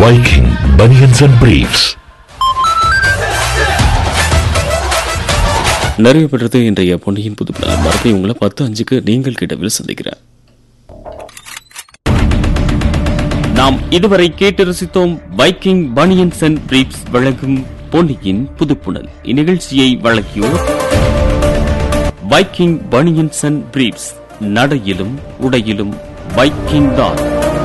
Viking Bunions and Briefs. நிறைவு பெற்றது இன்றைய பொன்னியின் புது பிளான் மறுபடியும் உங்களை பத்து அஞ்சுக்கு நீங்கள் கிட்டவில் சந்திக்கிறேன் நாம் இதுவரை கேட்டு ரசித்தோம் வைக்கிங் பனியன்ஸ் அண்ட் பிரீப்ஸ் வழங்கும் பொன்னியின் புதுப்புணல் இந்நிகழ்ச்சியை வழங்கியோர் வைக்கிங் பனியன்ஸ் அண்ட் பிரீப்ஸ் நடையிலும் உடையிலும் வைக்கிங் தான்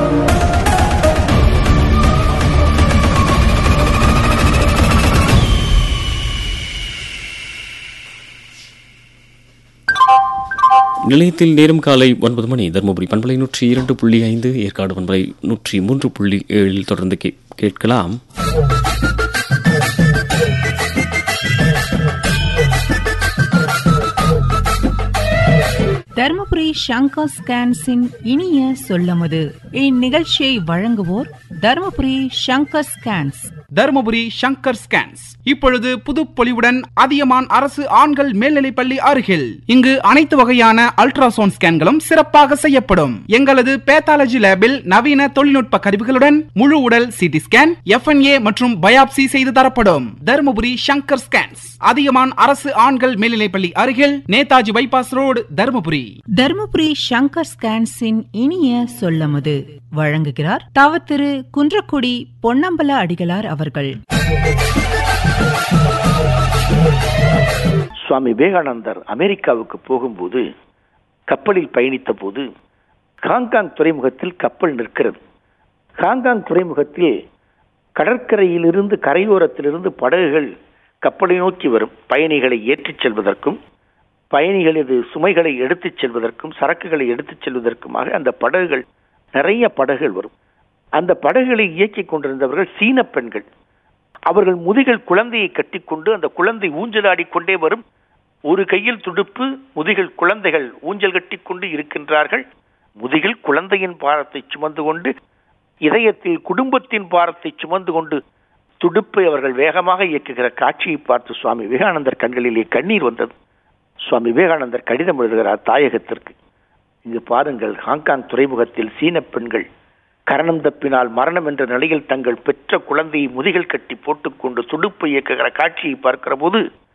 நிலையத்தில் நேரம் காலை ஒன்பது மணி தருமபுரி பண்பலை நூற்றி இரண்டு புள்ளி ஐந்து ஏற்காடு பண்பலை நூற்றி மூன்று புள்ளி ஏழில் தொடர்ந்து கே- கேட்கலாம் தருமபுரி சங்கர் ஸ்கேன்ஸின் இனிய சொல்லமுது இந்நிகழ்ச்சியை வழங்குவோர் தருமபுரி சங்கர் ஸ்கேன்ஸ் தருமபுரி சங்கர் ஸ்கேன்ஸ் இப்பொழுது புதுப்பொலிவுடன் அதியமான் அரசு ஆண்கள் மேல்நிலைப்பள்ளி அருகில் இங்கு அனைத்து வகையான அல்ட்ராசவுண்ட் ஸ்கேன்களும் சிறப்பாக செய்யப்படும் எங்களது பேத்தாலஜி லேபில் நவீன தொழில்நுட்ப கருவிகளுடன் முழு உடல் சிடி ஸ்கேன் எஃப்என்ஏ மற்றும் பயாப்சி செய்து தரப்படும் தருமபுரி சங்கர் ஸ்கேன்ஸ் அதியமான் அரசு ஆண்கள் மேல்நிலைப்பள்ளி அருகில் நேதாஜி பைபாஸ் ரோடு தருமபுரி தருமபுரி சங்கர் ஸ்கேன்ஸின் இனிய சொல்லமுது வழங்குகிறார் தவ திரு குன்றக்குடி பொன்னம்பல அடிகளார் அவர்கள் சுவாமி விவேகானந்தர் அமெரிக்காவுக்கு போகும்போது கப்பலில் பயணித்த போது ஹாங்காங் துறைமுகத்தில் கப்பல் நிற்கிறது ஹாங்காங் துறைமுகத்தில் கடற்கரையிலிருந்து கரையோரத்திலிருந்து படகுகள் கப்பலை நோக்கி வரும் பயணிகளை ஏற்றிச் செல்வதற்கும் பயணிகளது சுமைகளை எடுத்துச் செல்வதற்கும் சரக்குகளை எடுத்துச் செல்வதற்குமாக அந்த படகுகள் நிறைய படகுகள் வரும் அந்த படகுகளை இயக்கிக் கொண்டிருந்தவர்கள் சீன பெண்கள் அவர்கள் முதுகில் குழந்தையை கட்டிக்கொண்டு அந்த குழந்தை ஊஞ்சலாடிக் கொண்டே வரும் ஒரு கையில் துடுப்பு முதுகில் குழந்தைகள் ஊஞ்சல் கட்டிக்கொண்டு இருக்கின்றார்கள் முதுகில் குழந்தையின் பாரத்தை சுமந்து கொண்டு இதயத்தில் குடும்பத்தின் பாரத்தை சுமந்து கொண்டு துடுப்பை அவர்கள் வேகமாக இயக்குகிற காட்சியை பார்த்து சுவாமி விவேகானந்தர் கண்களிலே கண்ணீர் வந்தது சுவாமி விவேகானந்தர் கடிதம் எழுதுகிறார் தாயகத்திற்கு இங்கு பாருங்கள் ஹாங்காங் துறைமுகத்தில் சீன பெண்கள் கரணம் தப்பினால் மரணம் என்ற நிலையில் தங்கள் பெற்ற குழந்தையை முதுகில் கட்டி போட்டுக்கொண்டு துடுப்பை இயக்குகிற காட்சியை பார்க்கிற போது